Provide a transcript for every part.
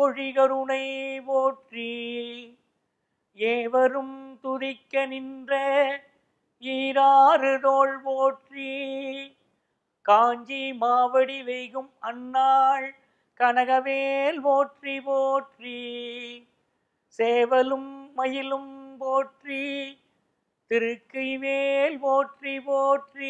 பொழிகருணை போற்றி ஏவரும் துதிக்க நின்ற ஈராறு தோள் போற்றி காஞ்சி மாவடி வெய்கும் அன்னாள் கனகவேல் போற்றி போற்றி சேவலும் மயிலும் போற்றி திருக்கைவேல் போற்றி போற்றி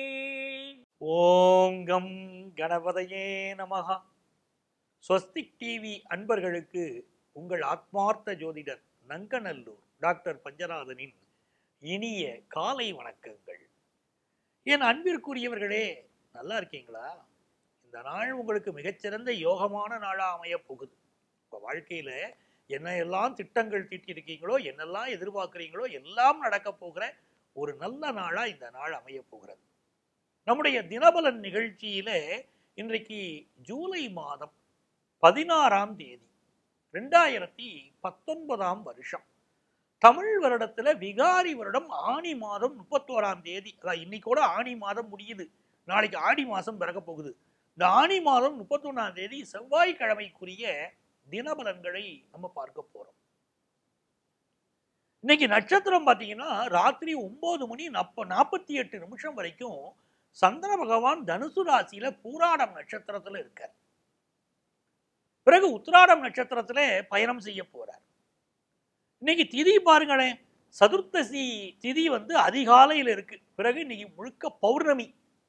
ஓங்கம் கணபதையே நமகா ஸ்வஸ்திக் டிவி அன்பர்களுக்கு உங்கள் ஆத்மார்த்த ஜோதிடர் நங்கநல்லூர் டாக்டர் பஞ்சநாதனின் இனிய காலை வணக்கங்கள் என் அன்பிற்குரியவர்களே நல்லா இருக்கீங்களா இந்த நாள் உங்களுக்கு மிகச்சிறந்த யோகமான நாளாக அமையப் போகுது உங்கள் வாழ்க்கையில் என்ன எல்லாம் திட்டங்கள் தீட்டியிருக்கீங்களோ என்னெல்லாம் எதிர்பார்க்குறீங்களோ எல்லாம் நடக்கப் போகிற ஒரு நல்ல நாளாக இந்த நாள் அமையப் போகிறது நம்முடைய தினபலன் நிகழ்ச்சியில இன்றைக்கு ஜூலை மாதம் பதினாறாம் தேதி ரெண்டாயிரத்தி பத்தொன்பதாம் வருஷம் தமிழ் வருடத்துல விகாரி வருடம் ஆணி மாதம் முப்பத்தோராம் தேதி அதான் இன்னைக்கோட ஆணி மாதம் முடியுது நாளைக்கு ஆடி மாதம் பிறக்க போகுது இந்த ஆணி மாதம் முப்பத்தொன்னாம் தேதி செவ்வாய்க்கிழமைக்குரிய தினபலன்களை நம்ம பார்க்க போறோம் இன்னைக்கு நட்சத்திரம் பார்த்தீங்கன்னா ராத்திரி ஒன்பது மணி நப்ப நாற்பத்தி எட்டு நிமிஷம் வரைக்கும் சந்திர பகவான் தனுசு ராசியில பூராடம் நட்சத்திரத்துல இருக்கார் பிறகு உத்திராடம் நட்சத்திரத்துல பயணம் செய்ய போறார் இன்னைக்கு திதி பாருங்களேன் சதுர்த்தசி திதி வந்து அதிகாலையில் இருக்கு பிறகு இன்னைக்கு முழுக்க பௌர்ணமி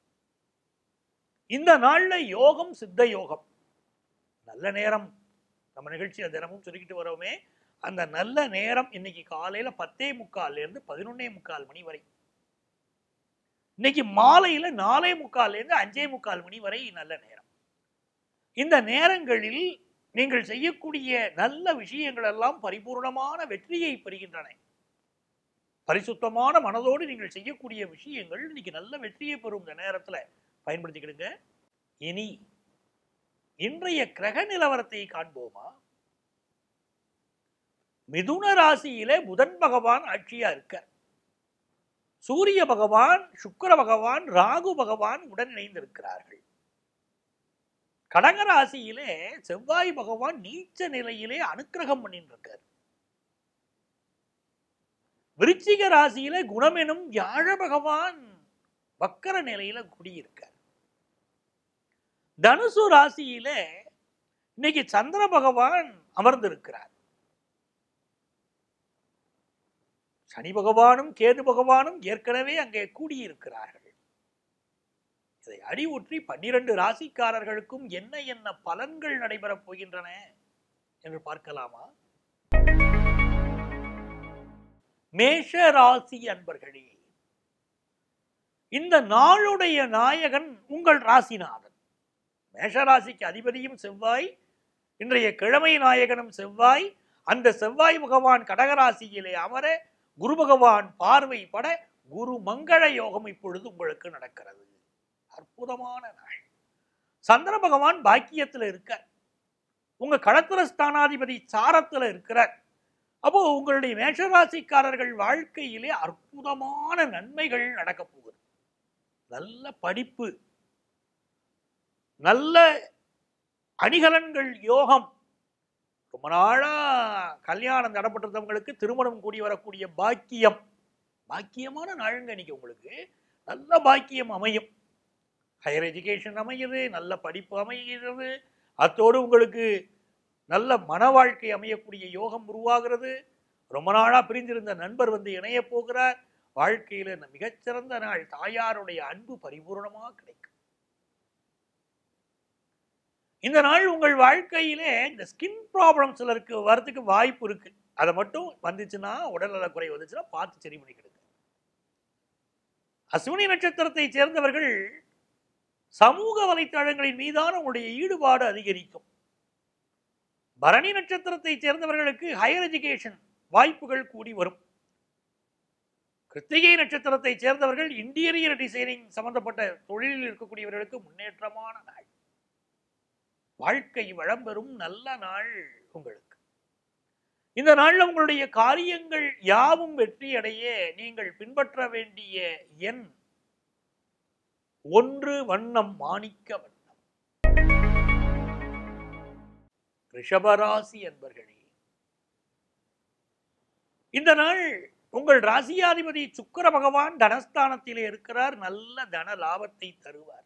இந்த நாள்ல யோகம் சித்த யோகம் நல்ல நேரம் நம்ம நிகழ்ச்சியில தினமும் சொல்லிக்கிட்டு வரோமே அந்த நல்ல நேரம் இன்னைக்கு காலையில பத்தே முக்கால்ல இருந்து பதினொன்னே முக்கால் மணி வரை இன்னைக்கு மாலையில நாலே முக்கால்ல இருந்து அஞ்சே முக்கால் மணி வரை நல்ல நேரம் இந்த நேரங்களில் நீங்கள் செய்யக்கூடிய நல்ல விஷயங்கள் எல்லாம் பரிபூர்ணமான வெற்றியை பெறுகின்றன பரிசுத்தமான மனதோடு நீங்கள் செய்யக்கூடிய விஷயங்கள் இன்னைக்கு நல்ல வெற்றியை பெறும் இந்த நேரத்துல பயன்படுத்திக்கிடுங்க இனி இன்றைய கிரக நிலவரத்தை காண்போமா மிதுன ராசியிலே புதன் பகவான் ஆட்சியா இருக்கார் சூரிய பகவான் சுக்கிர பகவான் ராகு பகவான் உடன் இணைந்திருக்கிறார்கள் கடக ராசியிலே செவ்வாய் பகவான் நீச்ச நிலையிலே அனுக்கிரகம் பண்ணிட்டு இருக்கார் விருச்சிக ராசியில குணமெனும் வியாழ பகவான் வக்கர நிலையில குடியிருக்கார் தனுசு ராசியில இன்னைக்கு சந்திர பகவான் அமர்ந்திருக்கிறார் சனி பகவானும் கேது பகவானும் ஏற்கனவே அங்கே கூடியிருக்கிறார்கள் இதை அடிவுற்றி பன்னிரண்டு ராசிக்காரர்களுக்கும் என்ன என்ன பலன்கள் நடைபெறப் போகின்றன என்று பார்க்கலாமா மேஷ ராசி அன்பர்களே இந்த நாளுடைய நாயகன் உங்கள் ராசிநாதன் மேஷராசிக்கு அதிபதியும் செவ்வாய் இன்றைய கிழமை நாயகனும் செவ்வாய் அந்த செவ்வாய் பகவான் கடகராசியிலே அமர குரு பகவான் பார்வை பட குரு மங்கள யோகம் இப்பொழுது உங்களுக்கு நடக்கிறது அற்புதமான நாள் சந்திர பகவான் பாக்கியத்துல இருக்கார் உங்க களத்திர ஸ்தானாதிபதி சாரத்துல இருக்கிறார் அப்போ உங்களுடைய மேஷராசிக்காரர்கள் வாழ்க்கையிலே அற்புதமான நன்மைகள் நடக்க போகுது நல்ல படிப்பு நல்ல அணிகலன்கள் யோகம் ரொம்ப நாளா கல்யாணம் தடப்பட்டிருந்தவங்களுக்கு திருமணம் கூடி வரக்கூடிய பாக்கியம் பாக்கியமான நாளுங்க இன்னைக்கு உங்களுக்கு நல்ல பாக்கியம் அமையும் ஹையர் எஜுகேஷன் அமையுது நல்ல படிப்பு அமைகிறது அத்தோடு உங்களுக்கு நல்ல மன வாழ்க்கை அமையக்கூடிய யோகம் உருவாகிறது ரொம்ப நாளா பிரிந்திருந்த நண்பர் வந்து இணைய போகிறார் வாழ்க்கையில இந்த மிகச்சிறந்த நாள் தாயாருடைய அன்பு பரிபூர்ணமா கிடைக்கும் இந்த நாள் உங்கள் வாழ்க்கையிலே இந்த ஸ்கின் ப்ராப்ளம் சிலருக்கு வரதுக்கு வாய்ப்பு இருக்கு அதை மட்டும் வந்துச்சுன்னா உடல்நல குறை வந்துச்சுன்னா பார்த்து சரி பண்ணிக்கிடுங்க அஸ்வினி நட்சத்திரத்தை சேர்ந்தவர்கள் சமூக வலைத்தளங்களின் மீதான உங்களுடைய ஈடுபாடு அதிகரிக்கும் பரணி நட்சத்திரத்தை சேர்ந்தவர்களுக்கு ஹையர் எஜுகேஷன் வாய்ப்புகள் கூடி வரும் கிருத்திகை நட்சத்திரத்தை சேர்ந்தவர்கள் இன்டீரியர் டிசைனிங் சம்பந்தப்பட்ட தொழிலில் இருக்கக்கூடியவர்களுக்கு முன்னேற்றமான நாள் வாழ்க்கை வளம் பெறும் நல்ல நாள் உங்களுக்கு இந்த நாள்ல உங்களுடைய காரியங்கள் யாவும் வெற்றி அடைய நீங்கள் பின்பற்ற வேண்டிய எண் ஒன்று வண்ணம் மாணிக்க வண்ணம் ரிஷபராசி என்பர்களே இந்த நாள் உங்கள் ராசியாதிபதி சுக்கிர பகவான் தனஸ்தானத்திலே இருக்கிறார் நல்ல தன லாபத்தை தருவார்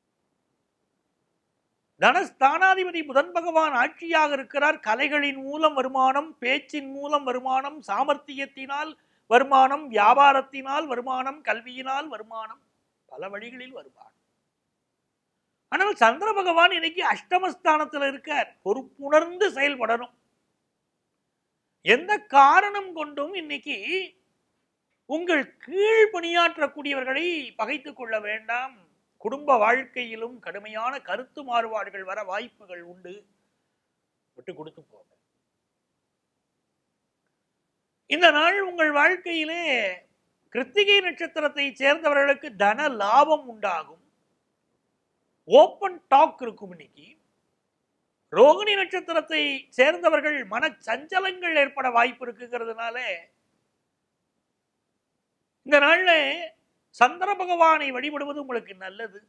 தனஸ்தானாதிபதி புதன் பகவான் ஆட்சியாக இருக்கிறார் கலைகளின் மூலம் வருமானம் பேச்சின் மூலம் வருமானம் சாமர்த்தியத்தினால் வருமானம் வியாபாரத்தினால் வருமானம் கல்வியினால் வருமானம் பல வழிகளில் வருமானம் ஆனால் சந்திர பகவான் இன்னைக்கு அஷ்டமஸ்தானத்தில் இருக்கார் பொறுப்புணர்ந்து செயல்படணும் எந்த காரணம் கொண்டும் இன்னைக்கு உங்கள் கீழ் பணியாற்றக்கூடியவர்களை பகைத்துக் கொள்ள வேண்டாம் குடும்ப வாழ்க்கையிலும் கடுமையான கருத்து மாறுபாடுகள் வர வாய்ப்புகள் உண்டு விட்டு கொடுத்து போங்க இந்த நாள் உங்கள் வாழ்க்கையிலே கிருத்திகை நட்சத்திரத்தை சேர்ந்தவர்களுக்கு தன லாபம் உண்டாகும் ஓப்பன் டாக் இருக்கும் இன்னைக்கு ரோகிணி நட்சத்திரத்தை சேர்ந்தவர்கள் மன சஞ்சலங்கள் ஏற்பட வாய்ப்பு இருக்குங்கிறதுனால இந்த நாள்ல சந்திர பகவானை வழிபடுவது உங்களுக்கு நல்லது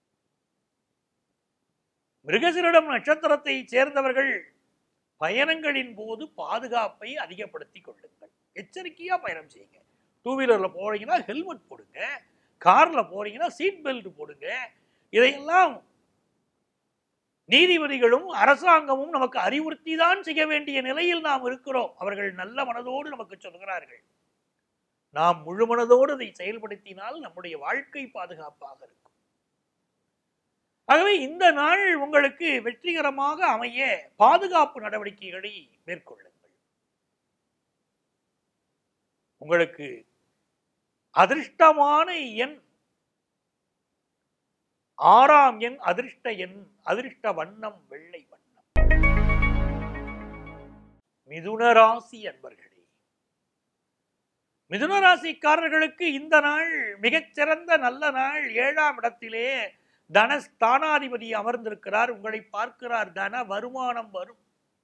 மிருகசிரிடம் நட்சத்திரத்தை சேர்ந்தவர்கள் பயணங்களின் போது பாதுகாப்பை அதிகப்படுத்திக் கொள்ளுங்கள் எச்சரிக்கையா பயணம் செய்யுங்க டூ வீலர்ல போறீங்கன்னா ஹெல்மெட் போடுங்க கார்ல போறீங்கன்னா சீட் பெல்ட் போடுங்க இதையெல்லாம் நீதிபதிகளும் அரசாங்கமும் நமக்கு அறிவுறுத்தி தான் செய்ய வேண்டிய நிலையில் நாம் இருக்கிறோம் அவர்கள் நல்ல மனதோடு நமக்கு சொல்கிறார்கள் நாம் முழு மனதோடு அதை செயல்படுத்தினால் நம்முடைய வாழ்க்கை பாதுகாப்பாக இருக்கும் ஆகவே இந்த நாள் உங்களுக்கு வெற்றிகரமாக அமைய பாதுகாப்பு நடவடிக்கைகளை மேற்கொள்ளுங்கள் உங்களுக்கு அதிர்ஷ்டமான எண் ஆறாம் எண் அதிர்ஷ்ட எண் அதிர்ஷ்ட வண்ணம் வெள்ளை வண்ணம் மிதுன ராசி அன்பர்களே மிதுன ராசிக்காரர்களுக்கு இந்த நாள் மிகச்சிறந்த நல்ல நாள் ஏழாம் இடத்திலே தனஸ்தானாதிபதி அமர்ந்திருக்கிறார் உங்களை பார்க்கிறார் தன வருமானம் வரும்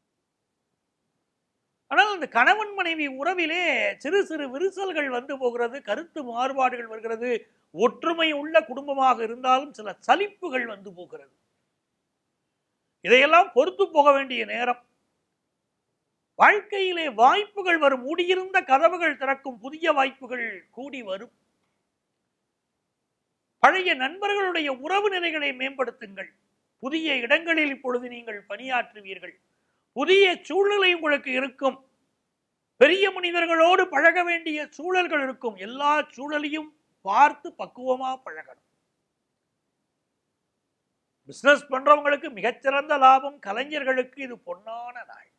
ஆனால் அந்த கணவன் மனைவி உறவிலே சிறு சிறு விரிசல்கள் வந்து போகிறது கருத்து மாறுபாடுகள் வருகிறது ஒற்றுமை உள்ள குடும்பமாக இருந்தாலும் சில சலிப்புகள் வந்து போகிறது இதையெல்லாம் பொறுத்து போக வேண்டிய நேரம் வாழ்க்கையிலே வாய்ப்புகள் வரும் மூடியிருந்த கதவுகள் திறக்கும் புதிய வாய்ப்புகள் கூடி வரும் பழைய நண்பர்களுடைய உறவு நிலைகளை மேம்படுத்துங்கள் புதிய இடங்களில் இப்பொழுது நீங்கள் பணியாற்றுவீர்கள் புதிய சூழ்நிலை உங்களுக்கு இருக்கும் பெரிய மனிதர்களோடு பழக வேண்டிய சூழல்கள் இருக்கும் எல்லா சூழலையும் பார்த்து பக்குவமா பழகணும் பிசினஸ் பண்றவங்களுக்கு மிகச்சிறந்த லாபம் கலைஞர்களுக்கு இது பொன்னான நாள்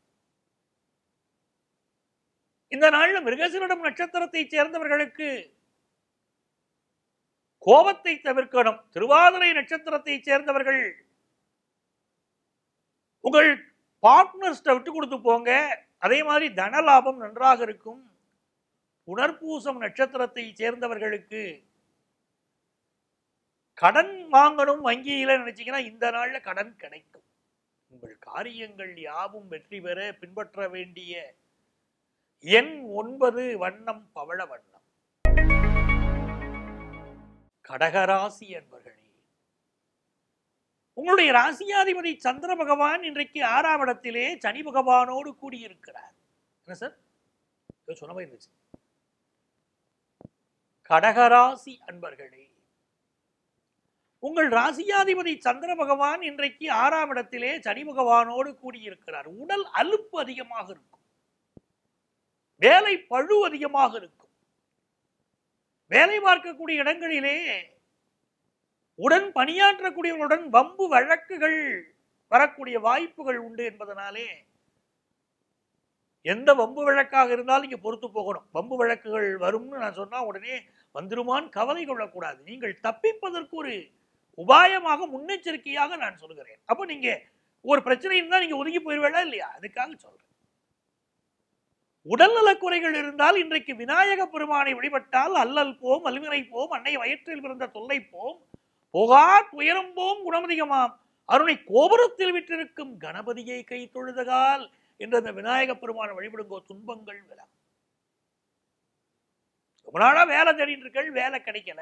இந்த நாள்ல மிருகசிரிடம் நட்சத்திரத்தை சேர்ந்தவர்களுக்கு கோபத்தை தவிர்க்கணும் திருவாதிரை நட்சத்திரத்தை சேர்ந்தவர்கள் உங்கள் பார்ட்னர்ஸ்ட விட்டு கொடுத்து போங்க அதே மாதிரி தன லாபம் நன்றாக இருக்கும் புனர்பூசம் நட்சத்திரத்தை சேர்ந்தவர்களுக்கு கடன் வாங்கணும் வங்கியில நினைச்சீங்கன்னா இந்த நாள்ல கடன் கிடைக்கும் உங்கள் காரியங்கள் யாவும் வெற்றி பெற பின்பற்ற வேண்டிய எண் ஒன்பது வண்ணம் பவள வண்ணம் கடகராசி என்பர்களே உங்களுடைய ராசியாதிபதி சந்திர பகவான் இன்றைக்கு ஆறாம் இடத்திலே சனி பகவானோடு கூடியிருக்கிறார் என்ன சார் ஏதோ சொன்ன மாதிரி இருந்துச்சு கடகராசி அன்பர்களே உங்கள் ராசியாதிபதி சந்திர பகவான் இன்றைக்கு ஆறாம் இடத்திலே சனி பகவானோடு கூடியிருக்கிறார் உடல் அலுப்பு அதிகமாக இருக்கும் வேலை பழு அதிகமாக இருக்கும் வேலை பார்க்கக்கூடிய இடங்களிலே உடன் பணியாற்றக்கூடியவர்களுடன் வம்பு வழக்குகள் வரக்கூடிய வாய்ப்புகள் உண்டு என்பதனாலே எந்த வம்பு வழக்காக இருந்தாலும் இங்க பொறுத்து போகணும் வம்பு வழக்குகள் வரும்னு நான் சொன்னா உடனே வந்துருமான் கவலை கொள்ளக்கூடாது நீங்கள் தப்பிப்பதற்கு ஒரு உபாயமாக முன்னெச்சரிக்கையாக நான் சொல்கிறேன் அப்போ நீங்க ஒரு பிரச்சனை இருந்தால் நீங்க ஒதுங்கி போயிருவேளா இல்லையா அதுக்காக சொல்றேன் உடல்நலக் குறைகள் இருந்தால் இன்றைக்கு விநாயக பெருமானை வழிபட்டால் அல்லல் போம் அலுவினை போம் அன்னை வயிற்றில் பிறந்த தொல்லை போம் போகா துயரம் போம் குணமதிகமாம் அருணை கோபுரத்தில் விட்டிருக்கும் கணபதியை கை தொழுதகால் என்ற அந்த விநாயக பெருமானை வழிபடுங்கோ துன்பங்கள் விலகும் ரொம்ப நாளா வேலை தேடிட்டு இருக்கள் வேலை கிடைக்கல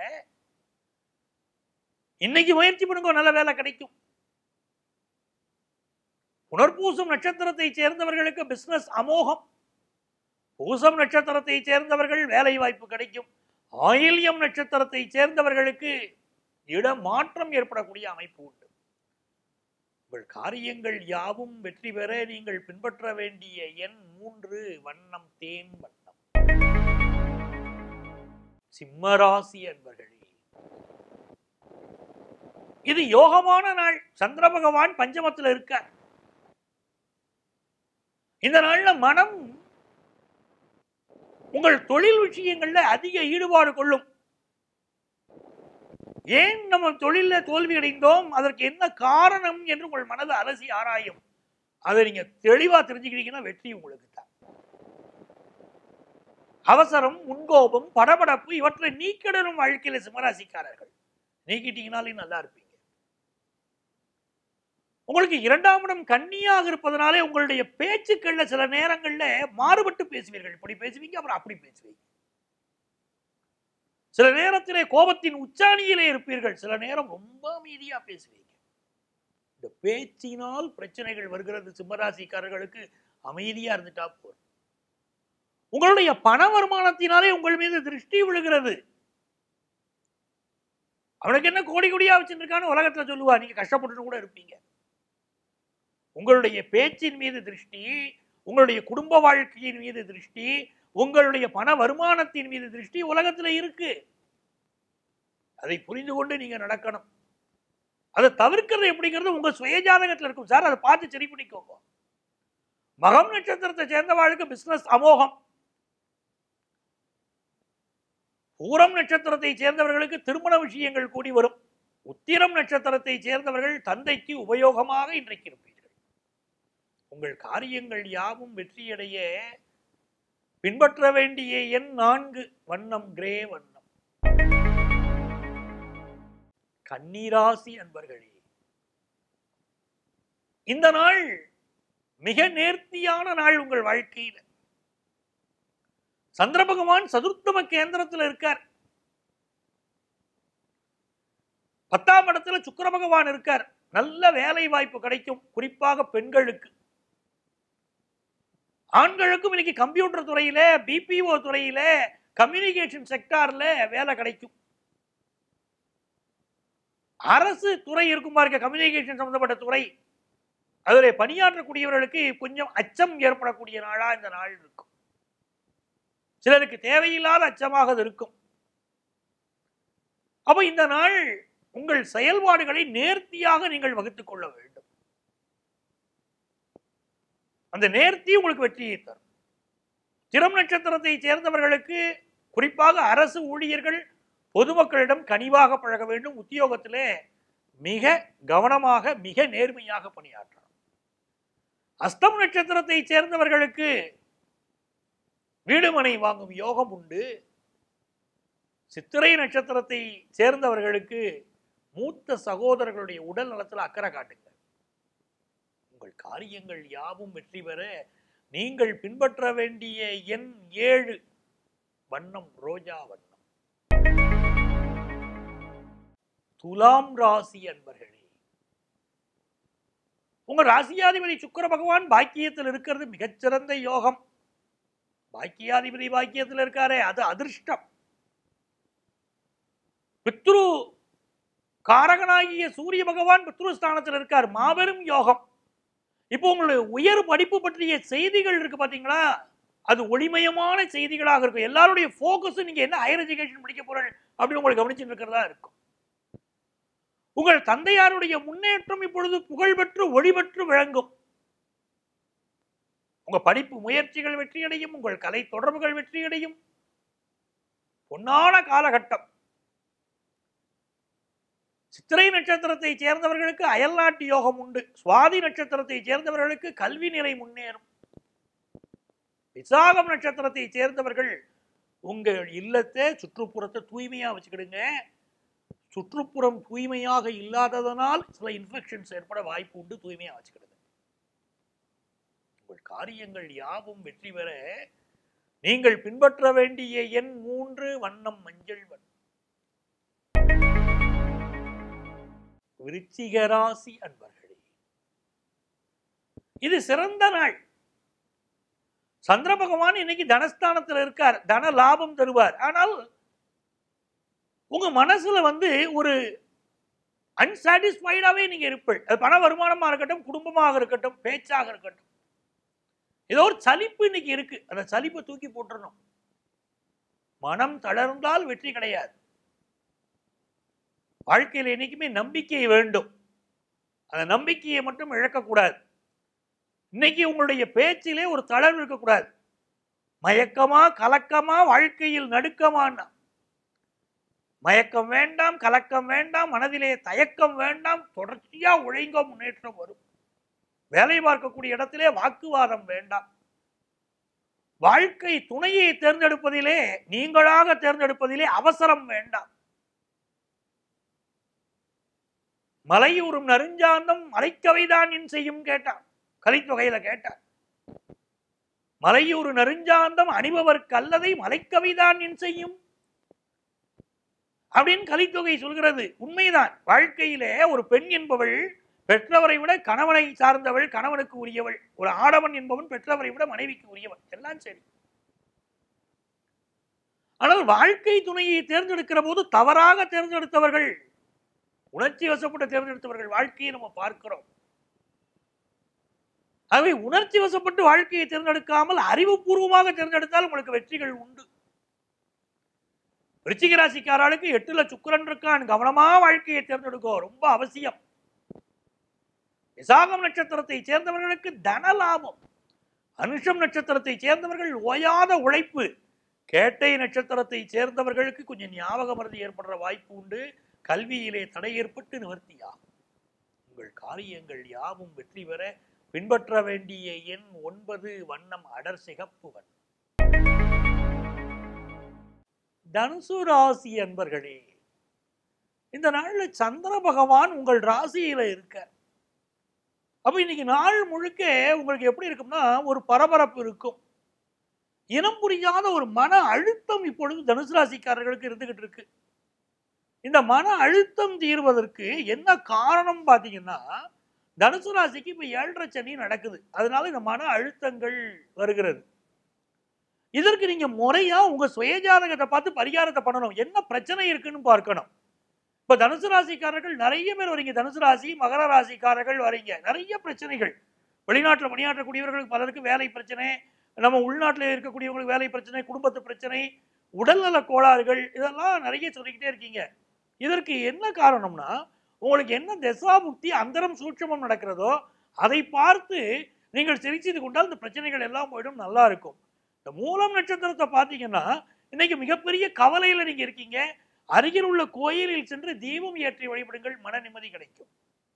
இன்னைக்கு முயற்சி பண்ணுங்க நல்ல வேலை கிடைக்கும் புனர்பூசம் நட்சத்திரத்தை சேர்ந்தவர்களுக்கு பிசினஸ் அமோகம் பூசம் நட்சத்திரத்தை சேர்ந்தவர்கள் வேலை வாய்ப்பு கிடைக்கும் ஆயில்யம் நட்சத்திரத்தை சேர்ந்தவர்களுக்கு இடமாற்றம் ஏற்படக்கூடிய அமைப்பு உண்டு உங்கள் காரியங்கள் யாவும் வெற்றி பெற நீங்கள் பின்பற்ற வேண்டிய எண் மூன்று வண்ணம் தேன் வண்ணம் சிம்மராசி அன்பர்களே இது யோகமான நாள் சந்திர பகவான் பஞ்சமத்தில் இருக்கார் இந்த நாள்ல மனம் உங்கள் தொழில் விஷயங்கள்ல அதிக ஈடுபாடு கொள்ளும் ஏன் நம்ம தொழில தோல்வி அடைந்தோம் அதற்கு என்ன காரணம் என்று உங்கள் மனது அலசி ஆராயும் அதை நீங்க தெளிவா தெரிஞ்சுக்கிட்டீங்கன்னா வெற்றி உங்களுக்கு தான் அவசரம் முன்கோபம் படபடப்பு இவற்றை நீக்கிடணும் வாழ்க்கையில சிம்மராசிக்காரர்கள் நீக்கிட்டீங்கனாலே நல்லா இருப்பீங்க உங்களுக்கு இரண்டாம் இடம் கன்னியாக இருப்பதனாலே உங்களுடைய பேச்சுக்கள்ல சில நேரங்கள்ல மாறுபட்டு பேசுவீர்கள் இப்படி பேசுவீங்க அப்புறம் அப்படி பேசுவீங்க சில நேரத்திலே கோபத்தின் உச்சாணியிலே இருப்பீர்கள் சில நேரம் ரொம்ப அமைதியா பேசுவீங்க இந்த பேச்சினால் பிரச்சனைகள் வருகிறது சிம்மராசிக்காரர்களுக்கு அமைதியா இருந்துட்டா போதும் உங்களுடைய பண வருமானத்தினாலே உங்கள் மீது திருஷ்டி விழுகிறது அவனுக்கு என்ன கோடி கோடியா வச்சிருக்கான்னு உலகத்துல சொல்லுவா நீங்க கஷ்டப்பட்டு கூட இருப்பீங்க உங்களுடைய பேச்சின் மீது திருஷ்டி உங்களுடைய குடும்ப வாழ்க்கையின் மீது திருஷ்டி உங்களுடைய பண வருமானத்தின் மீது திருஷ்டி உலகத்துல இருக்கு அதை புரிந்து கொண்டு நீங்க நடக்கணும் அதை தவிர்க்கிறது எப்படிங்கிறது உங்க சுயஜாதகத்துல இருக்கும் சார் அதை பார்த்து சரி பண்ணிக்கோங்க மகம் நட்சத்திரத்தை சேர்ந்தவாளுக்கு பிசினஸ் அமோகம் பூரம் நட்சத்திரத்தை சேர்ந்தவர்களுக்கு திருமண விஷயங்கள் கூடி வரும் உத்திரம் நட்சத்திரத்தை சேர்ந்தவர்கள் தந்தைக்கு உபயோகமாக இன்றைக்கு இருப்பீர்கள் உங்கள் காரியங்கள் யாவும் வெற்றியடைய பின்பற்ற வேண்டிய எண் நான்கு வண்ணம் கிரே வண்ணம் கன்னிராசி அன்பர்களே இந்த நாள் மிக நேர்த்தியான நாள் உங்கள் வாழ்க்கையில் சந்திர பகவான் சதுர்த்தம கேந்திரத்தில் இருக்கார் பத்தாம் இடத்துல சுக்கிர பகவான் இருக்கார் நல்ல வேலை வாய்ப்பு கிடைக்கும் குறிப்பாக பெண்களுக்கு ஆண்களுக்கும் இன்னைக்கு கம்ப்யூட்டர் துறையில பிபிஓ துறையில கம்யூனிகேஷன் செக்டார்ல வேலை கிடைக்கும் அரசு துறை இருக்கும் பாருங்க கம்யூனிகேஷன் சம்பந்தப்பட்ட துறை அதில் பணியாற்றக்கூடியவர்களுக்கு கொஞ்சம் அச்சம் ஏற்படக்கூடிய நாளா இந்த நாள் இருக்கும் சிலருக்கு தேவையில்லாத அச்சமாக அது இருக்கும் அப்ப இந்த நாள் உங்கள் செயல்பாடுகளை நேர்த்தியாக நீங்கள் வகுத்துக் கொள்ள வேண்டும் அந்த நேர்த்தி உங்களுக்கு வெற்றியை தரும் திறம் நட்சத்திரத்தை சேர்ந்தவர்களுக்கு குறிப்பாக அரசு ஊழியர்கள் பொதுமக்களிடம் கனிவாக பழக வேண்டும் உத்தியோகத்திலே மிக கவனமாக மிக நேர்மையாக பணியாற்றணும் அஸ்தம் நட்சத்திரத்தை சேர்ந்தவர்களுக்கு வீடுமனை வாங்கும் யோகம் உண்டு சித்திரை நட்சத்திரத்தை சேர்ந்தவர்களுக்கு மூத்த சகோதரர்களுடைய உடல் நலத்தில் அக்கறை காட்டுங்க உங்கள் காரியங்கள் யாவும் வெற்றி பெற நீங்கள் பின்பற்ற வேண்டிய எண் ஏழு வண்ணம் ரோஜா வண்ணம் துலாம் ராசி அன்பர்களே உங்க ராசியாதிபதி சுக்கிர பகவான் பாக்கியத்தில் இருக்கிறது மிகச்சிறந்த யோகம் பாக்கியாதிபதி பாக்கியத்தில் இருக்காரே அது அதிர்ஷ்டம் பித்ரு காரகனாகிய சூரிய பகவான் பித்ருஸ்தானத்தில் இருக்கார் மாபெரும் யோகம் இப்போ உங்களுடைய உயர் படிப்பு பற்றிய செய்திகள் இருக்கு பாத்தீங்களா அது ஒளிமயமான செய்திகளாக இருக்கும் எல்லாருடைய ஃபோக்கஸும் நீங்க என்ன ஹையர் எஜுகேஷன் படிக்க போறேன் அப்படின்னு உங்களுக்கு கவனிச்சுட்டு இருக்கிறதா இருக்கும் உங்கள் தந்தையாருடைய முன்னேற்றம் இப்பொழுது புகழ்பெற்று ஒளிபெற்று விளங்கும் உங்க படிப்பு முயற்சிகள் வெற்றியடையும் உங்கள் கலை தொடர்புகள் வெற்றியடையும் பொன்னான காலகட்டம் சித்திரை நட்சத்திரத்தை சேர்ந்தவர்களுக்கு அயல்நாட்டு யோகம் உண்டு சுவாதி நட்சத்திரத்தை சேர்ந்தவர்களுக்கு கல்வி நிலை முன்னேறும் விசாகம் நட்சத்திரத்தை சேர்ந்தவர்கள் உங்கள் இல்லத்தை சுற்றுப்புறத்தை தூய்மையா வச்சுக்கிடுங்க சுற்றுப்புறம் தூய்மையாக இல்லாததனால் சில இன்ஃபெக்ஷன்ஸ் ஏற்பட வாய்ப்பு உண்டு தூய்மையா வச்சுக்கிடுங்க உங்கள் காரியங்கள் யாவும் வெற்றி பெற நீங்கள் பின்பற்ற வேண்டிய எண் மூன்று வண்ணம் மஞ்சள் வண்ணம் விருச்சிக ராசி அன்பர்களே இது சிறந்த நாள் சந்திர பகவான் இன்னைக்கு தனஸ்தானத்தில் இருக்கார் தன லாபம் தருவார் ஆனால் உங்க மனசுல வந்து ஒரு அன்சாட்டிஸ்ஃபைடாவே நீங்க இருப்பீள் அது பண வருமானமா இருக்கட்டும் குடும்பமாக இருக்கட்டும் பேச்சாக இருக்கட்டும் ஏதோ ஒரு சலிப்பு இன்னைக்கு இருக்கு அந்த சலிப்பை தூக்கி போட்டுறணும் மனம் தளர்ந்தால் வெற்றி கிடையாது வாழ்க்கையில் என்னைக்குமே நம்பிக்கை வேண்டும் அந்த நம்பிக்கையை மட்டும் இழக்கக்கூடாது இன்னைக்கு உங்களுடைய பேச்சிலே ஒரு தளர்வு இருக்கக்கூடாது மயக்கமா கலக்கமா வாழ்க்கையில் நடுக்கமானா மயக்கம் வேண்டாம் கலக்கம் வேண்டாம் மனதிலே தயக்கம் வேண்டாம் தொடர்ச்சியா உழைங்க முன்னேற்றம் வரும் வேலை பார்க்கக்கூடிய இடத்திலே வாக்குவாதம் வேண்டாம் வாழ்க்கை துணையை தேர்ந்தெடுப்பதிலே நீங்களாக தேர்ந்தெடுப்பதிலே அவசரம் வேண்டாம் மலையூரும் நறுஞ்சாந்தம் மலைக்கவைதான் என் செய்யும் கேட்டான் கலித்தொகையில கேட்டான் மலையூறு நறுஞ்சாந்தம் அணிபவர்க்கு அல்லதை மலைக்கவைதான் என் செய்யும் அப்படின்னு கலித்தொகை சொல்கிறது உண்மைதான் வாழ்க்கையிலே ஒரு பெண் என்பவள் பெற்றவரை விட கணவனை சார்ந்தவள் கணவனுக்கு உரியவள் ஒரு ஆடவன் என்பவன் பெற்றவரை விட மனைவிக்கு உரியவன் எல்லாம் சரி ஆனால் வாழ்க்கை துணையை தேர்ந்தெடுக்கிற போது தவறாக தேர்ந்தெடுத்தவர்கள் உணர்ச்சி வசப்பட்டு தேர்ந்தெடுத்தவர்கள் வாழ்க்கையை நம்ம பார்க்கிறோம் ஆகவே உணர்ச்சி வசப்பட்டு வாழ்க்கையை தேர்ந்தெடுக்காமல் அறிவுபூர்வமாக தேர்ந்தெடுத்தால் உங்களுக்கு வெற்றிகள் உண்டு விருச்சிக ராசிக்காரர்களுக்கு எட்டுல சுக்கிரன் இருக்கான் கவனமா வாழ்க்கையை தேர்ந்தெடுக்கும் ரொம்ப அவசியம் விசாகம் நட்சத்திரத்தை சேர்ந்தவர்களுக்கு தன லாபம் அனுஷம் நட்சத்திரத்தை சேர்ந்தவர்கள் ஓயாத உழைப்பு கேட்டை நட்சத்திரத்தை சேர்ந்தவர்களுக்கு கொஞ்சம் ஞாபக மருதி ஏற்படுற வாய்ப்பு உண்டு கல்வியிலே தடை ஏற்பட்டு நிவர்த்தியாகும் உங்கள் காரியங்கள் யாவும் வெற்றி பெற பின்பற்ற வேண்டிய எண் ஒன்பது வண்ணம் அடர் சிகப்பு வண்ணம் தனுசு ராசி அன்பர்களே இந்த நாள்ல சந்திர பகவான் உங்கள் ராசியில இருக்க அப்ப இன்னைக்கு நாள் முழுக்க உங்களுக்கு எப்படி இருக்கும்னா ஒரு பரபரப்பு இருக்கும் இனம் புரியாத ஒரு மன அழுத்தம் இப்பொழுது தனுசு ராசிக்காரர்களுக்கு இருந்துகிட்டு இருக்கு இந்த மன அழுத்தம் தீர்வதற்கு என்ன காரணம் பார்த்தீங்கன்னா தனுசு ராசிக்கு இப்ப ஏழரை சனி நடக்குது அதனால இந்த மன அழுத்தங்கள் வருகிறது இதற்கு நீங்க முறையா உங்க சுயஜாதகத்தை பார்த்து பரிகாரத்தை பண்ணணும் என்ன பிரச்சனை இருக்குன்னு பார்க்கணும் இப்ப தனுசு ராசிக்காரர்கள் நிறைய பேர் வரீங்க தனுசு ராசி மகர ராசிக்காரர்கள் வரீங்க நிறைய பிரச்சனைகள் வெளிநாட்டில் பணியாற்றக்கூடியவர்களுக்கு பலருக்கு வேலை பிரச்சனை நம்ம உள்நாட்டில் இருக்கக்கூடியவங்களுக்கு வேலை பிரச்சனை குடும்பத்து பிரச்சனை உடல்நல கோளாறுகள் இதெல்லாம் நிறைய சொல்லிக்கிட்டே இருக்கீங்க இதற்கு என்ன காரணம்னா உங்களுக்கு என்ன தசாபுக்தி அந்தரம் சூட்சமம் நடக்கிறதோ அதை பார்த்து நீங்கள் சரி செய்து கொண்டால் இந்த பிரச்சனைகள் எல்லாம் போயிடும் நல்லா இருக்கும் இந்த மூலம் நட்சத்திரத்தை பார்த்தீங்கன்னா இன்னைக்கு மிகப்பெரிய கவலையில் நீங்க இருக்கீங்க அருகில் உள்ள கோயிலில் சென்று தீபம் ஏற்றி வழிபடுங்கள் மன நிம்மதி கிடைக்கும்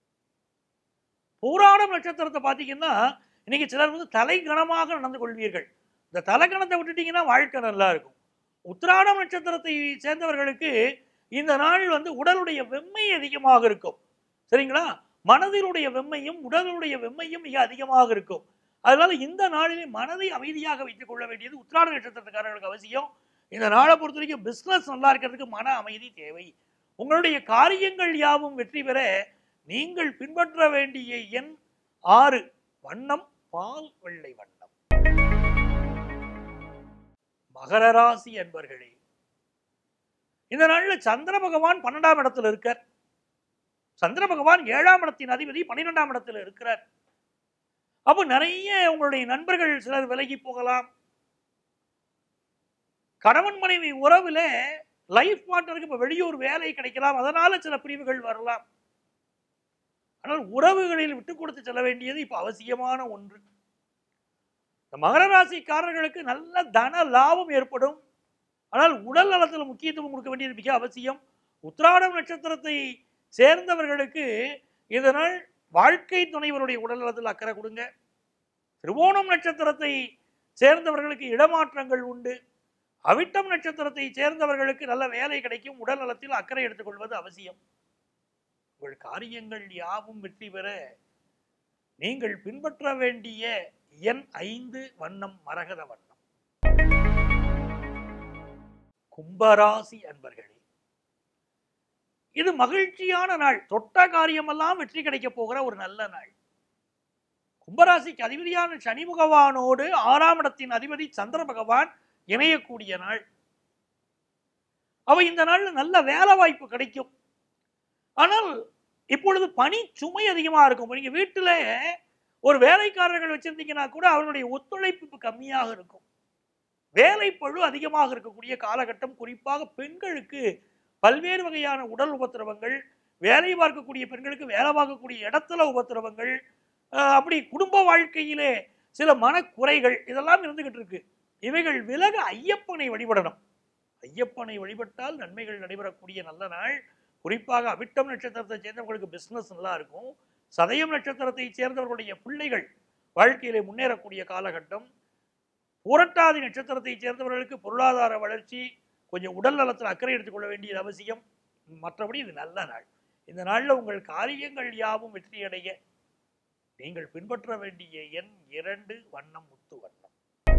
பூராடம் நட்சத்திரத்தை பார்த்தீங்கன்னா இன்னைக்கு சிலர் வந்து தலைகணமாக நடந்து கொள்வீர்கள் இந்த தலைகணத்தை விட்டுட்டீங்கன்னா வாழ்க்கை நல்லா இருக்கும் உத்திராடம் நட்சத்திரத்தை சேர்ந்தவர்களுக்கு இந்த நாள் வந்து உடலுடைய வெம்மை அதிகமாக இருக்கும் சரிங்களா மனதினுடைய வெம்மையும் உடலுடைய வெம்மையும் மிக அதிகமாக இருக்கும் அதனால இந்த நாளிலே மனதை அமைதியாக வைத்துக் கொள்ள வேண்டியது உத்திராட நட்சத்திரக்காரர்களுக்கு அவசியம் இந்த நாளை பொறுத்த வரைக்கும் பிஸ்னஸ் நல்லா இருக்கிறதுக்கு மன அமைதி தேவை உங்களுடைய காரியங்கள் யாவும் வெற்றி பெற நீங்கள் பின்பற்ற வேண்டிய எண் ஆறு வண்ணம் பால் வெள்ளை வண்ணம் மகர ராசி என்பர்களே இந்த நாள்ல சந்திர பகவான் பன்னெண்டாம் இடத்துல இருக்கார் சந்திர பகவான் ஏழாம் இடத்தின் அதிபதி பன்னிரெண்டாம் இடத்துல இருக்கிறார் அப்போ நிறைய உங்களுடைய நண்பர்கள் சிலர் விலகி போகலாம் கணவன் மனைவி உறவுல லைஃப் பார்ட்னருக்கு இப்ப வெளியூர் வேலை கிடைக்கலாம் அதனால சில பிரிவுகள் வரலாம் ஆனால் உறவுகளில் விட்டு கொடுத்து செல்ல வேண்டியது இப்ப அவசியமான ஒன்று இந்த மகர ராசிக்காரர்களுக்கு நல்ல தன லாபம் ஏற்படும் ஆனால் உடல் நலத்தில் முக்கியத்துவம் கொடுக்க வேண்டியது மிக அவசியம் உத்திராடம் நட்சத்திரத்தை சேர்ந்தவர்களுக்கு இதனால் வாழ்க்கை துணைவருடைய உடல் நலத்தில் அக்கறை கொடுங்க திருவோணம் நட்சத்திரத்தை சேர்ந்தவர்களுக்கு இடமாற்றங்கள் உண்டு அவிட்டம் நட்சத்திரத்தை சேர்ந்தவர்களுக்கு நல்ல வேலை கிடைக்கும் உடல் நலத்தில் அக்கறை எடுத்துக்கொள்வது அவசியம் உங்கள் காரியங்கள் யாவும் வெற்றி பெற நீங்கள் பின்பற்ற வேண்டிய எண் ஐந்து வண்ணம் மரகத வண்ணம் கும்பராசி அன்பர்களே இது மகிழ்ச்சியான நாள் தொட்ட காரியமெல்லாம் வெற்றி கிடைக்க போகிற ஒரு நல்ல நாள் கும்பராசிக்கு அதிபதியான சனி பகவானோடு ஆறாம் இடத்தின் அதிபதி சந்திர பகவான் இணையக்கூடிய நாள் அவ இந்த நாள்ல நல்ல வேலை வாய்ப்பு கிடைக்கும் ஆனால் இப்பொழுது பணி சுமை அதிகமா இருக்கும் நீங்க வீட்டுல ஒரு வேலைக்காரர்கள் வச்சிருந்தீங்கன்னா கூட அவருடைய ஒத்துழைப்பு இப்ப கம்மியாக இருக்கும் வேலைப்பழு அதிகமாக இருக்கக்கூடிய காலகட்டம் குறிப்பாக பெண்களுக்கு பல்வேறு வகையான உடல் உபத்திரவங்கள் வேலை பார்க்கக்கூடிய பெண்களுக்கு வேலை பார்க்கக்கூடிய இடத்துல உபத்திரவங்கள் அஹ், அப்படி குடும்ப வாழ்க்கையிலே சில மனக்குறைகள் இதெல்லாம் இருந்துகிட்டு இருக்கு இவைகள் விலக ஐயப்பனை வழிபடணும் ஐயப்பனை வழிபட்டால் நன்மைகள் நடைபெறக்கூடிய நல்ல நாள் குறிப்பாக அவிட்டம் நட்சத்திரத்தை சேர்ந்தவர்களுக்கு பிசினஸ் நல்லா இருக்கும் சதயம் நட்சத்திரத்தை சேர்ந்தவர்களுடைய பிள்ளைகள் வாழ்க்கையிலே முன்னேறக்கூடிய காலகட்டம் புரட்டாதி நட்சத்திரத்தை சேர்ந்தவர்களுக்கு பொருளாதார வளர்ச்சி கொஞ்சம் உடல் நலத்தில் அக்கறை எடுத்துக்கொள்ள வேண்டியது அவசியம் மற்றபடி இது நல்ல நாள் இந்த நாளில் உங்கள் காரியங்கள் யாவும் வெற்றியடைய நீங்கள் பின்பற்ற வேண்டிய எண் இரண்டு வண்ணம் முத்து வண்ணம்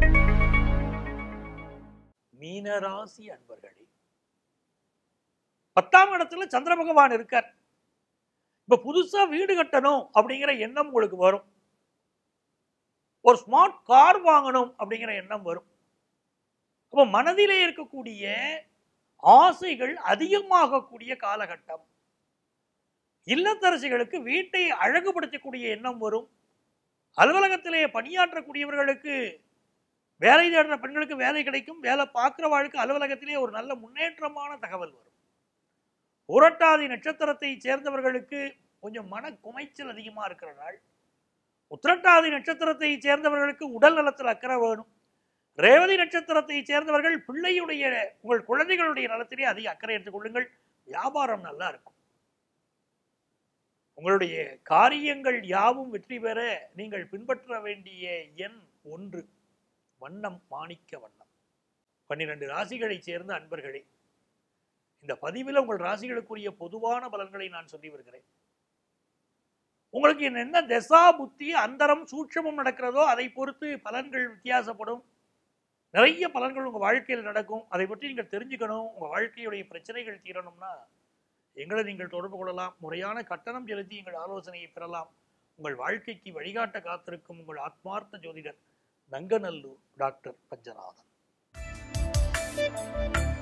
மீனராசி அன்பர்களே பத்தாம் இடத்துல சந்திர பகவான் இருக்கார் இப்ப புதுசா வீடு கட்டணும் அப்படிங்கிற எண்ணம் உங்களுக்கு வரும் ஒரு ஸ்மார்ட் கார் வாங்கணும் அப்படிங்கிற எண்ணம் வரும் அப்ப மனதிலே இருக்கக்கூடிய ஆசைகள் அதிகமாகக்கூடிய காலகட்டம் இல்லத்தரசிகளுக்கு வீட்டை அழகுபடுத்தக்கூடிய எண்ணம் வரும் அலுவலகத்திலே பணியாற்றக்கூடியவர்களுக்கு வேலை தேடுற பெண்களுக்கு வேலை கிடைக்கும் வேலை பார்க்கிறவாளுக்கு அலுவலகத்திலே ஒரு நல்ல முன்னேற்றமான தகவல் வரும் புரட்டாதி நட்சத்திரத்தை சேர்ந்தவர்களுக்கு கொஞ்சம் மன குமைச்சல் அதிகமா இருக்கிற நாள் உத்திரட்டாதி நட்சத்திரத்தை சேர்ந்தவர்களுக்கு உடல் நலத்தில் அக்கறை வேணும் ரேவதி நட்சத்திரத்தை சேர்ந்தவர்கள் பிள்ளையுடைய உங்கள் குழந்தைகளுடைய நலத்திலே அதிக அக்கறை எடுத்துக் கொள்ளுங்கள் வியாபாரம் நல்லா இருக்கும் உங்களுடைய காரியங்கள் யாவும் வெற்றி பெற நீங்கள் பின்பற்ற வேண்டிய எண் ஒன்று வண்ணம் மாணிக்க வண்ணம் பன்னிரண்டு ராசிகளை சேர்ந்த அன்பர்களே இந்த பதிவில் உங்கள் ராசிகளுக்குரிய பொதுவான பலன்களை நான் சொல்லி வருகிறேன் உங்களுக்கு என்ன தசா புத்தி அந்தரம் சூட்சமும் நடக்கிறதோ அதை பொறுத்து பலன்கள் வித்தியாசப்படும் நிறைய பலன்கள் உங்கள் வாழ்க்கையில் நடக்கும் அதை பற்றி நீங்கள் தெரிஞ்சுக்கணும் உங்கள் வாழ்க்கையுடைய பிரச்சனைகள் தீரணும்னா எங்களை நீங்கள் தொடர்பு கொள்ளலாம் முறையான கட்டணம் செலுத்தி எங்கள் ஆலோசனையை பெறலாம் உங்கள் வாழ்க்கைக்கு வழிகாட்ட காத்திருக்கும் உங்கள் ஆத்மார்த்த ஜோதிடர் நங்கநல்லூர் டாக்டர் பஞ்சநாதன்